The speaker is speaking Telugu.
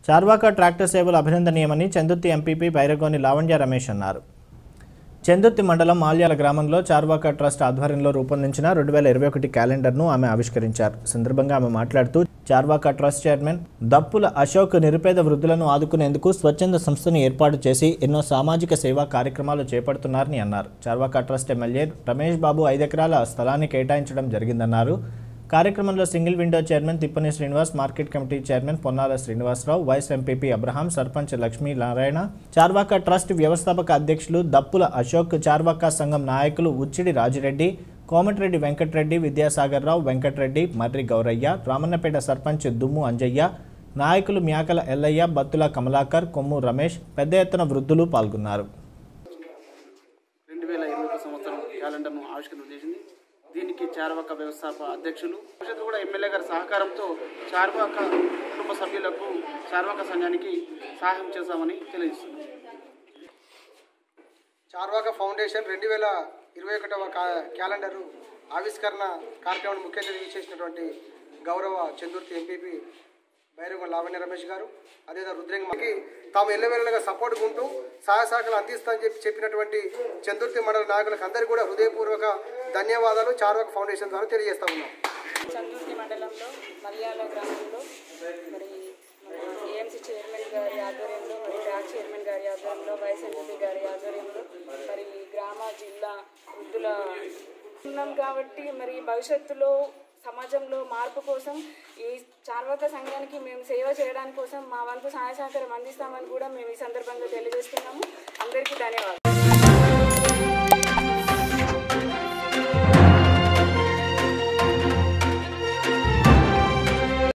చార్వాక ట్రాక్టర్ సేవలు అభినందనీయమని చందుర్తి ఎంపీపీ బైరగోని లావణ్య రమేష్ అన్నారు చందుర్తి మండలం మాల్యాల గ్రామంలో చార్వాక ట్రస్ట్ ఆధ్వర్యంలో రూపొందించిన రెండు వేల ఇరవై ఒకటి క్యాలెండర్ను ఆమె ఆవిష్కరించారు ఈ సందర్భంగా ఆమె మాట్లాడుతూ చార్వాక ట్రస్ట్ చైర్మన్ దప్పుల అశోక్ నిరుపేద వృద్ధులను ఆదుకునేందుకు స్వచ్ఛంద సంస్థను ఏర్పాటు చేసి ఎన్నో సామాజిక సేవా కార్యక్రమాలు చేపడుతున్నారని అన్నారు చార్వాక ట్రస్ట్ ఎమ్మెల్యే రమేష్ బాబు ఐదెకరాల స్థలాన్ని కేటాయించడం జరిగిందన్నారు కార్యక్రమంలో single window chairman Thippani Srinivas market committee chairman Ponnala Srinivasarao vice MPP Abraham sarpanch Lakshmi Narayana Charvaka trust వ్యవస్థాపక అధ్యక్షులు దప్పుల అశోక్ చార్వాక సంఘం నాయకులు ఉచ్చిడి రాజిరెడ్డి కోమటిరెడ్డి వెంకటరెడ్డి విద్యాసాగర్ రావు వెంకటరెడ్డి మర్రి గౌరయ్య రామన్నపేట సర్పంచ్ దుమ్ము అంజయ్య నాయకులు మ్యాకల ఎల్లయ్య బత్తుల కమలాకర్ కొమ్ము రమేష్ పెద్ద ఎత్తున వృద్ధులు పాల్గొన్నారు రెండు వేల ఇరవై ఒక సంవత్సరం క్యాలెండర్ను ఆవిష్కరణ చేసింది దీనికి చార్వాక వ్యవస్థాపక అధ్యక్షులు భవిష్యత్తు కూడా ఎమ్మెల్యే గారి సహకారంతో చార్వాక కుటుంబ సభ్యులకు చార్వాక సంఘానికి సహాయం చేస్తామని తెలియజేస్తున్నాం చార్వాక ఫౌండేషన్ రెండు వేల ఇరవై ఒకటవ కా- క్యాలెండరు ఆవిష్కరణ కార్యక్రమాన్ని ముఖ్య అతిథిగా చేసినటువంటి గౌరవ చందుర్తి ఎంపీపీ బైరగం లావణ్య రమేష్ గారు అదేవిధంగా రుద్రంగకి తాము ఎల్లవెల్లగా సపోర్ట్ ఉంటూ సహాయ సహకారాలు అందిస్తామని చెప్పి చెప్పినటువంటి చందుర్తి మండల నాయకులకు అందరికీ కూడా హృదయపూర్వక ధన్యవాదాలు చార్వాక ఫౌండేషన్ ద్వారా తెలియజేస్తా ఉన్నాం చందూర్తి మండలంలో మలయాళ గ్రామంలో మరి ఏఎంసీ చైర్మన్ గారి ఆధ్వర్యంలో మరి ట్రాక్ చైర్మన్ గారి ఆధ్వర్యంలో వైస్ ఎంపీ గారి ఆధ్వర్యంలో మరి గ్రామ జిల్లా వృద్ధుల ఉన్నాం కాబట్టి మరి భవిష్యత్తులో సమాజంలో మార్పు కోసం ఈ చార్వాక సంఘానికి మేము సేవ చేయడానికి కోసం మా వంతు సహాయ సహకారం అందిస్తామని కూడా మేము ఈ సందర్భంగా తెలియజేస్తున్నాము అందరికీ ధన్యవాదాలు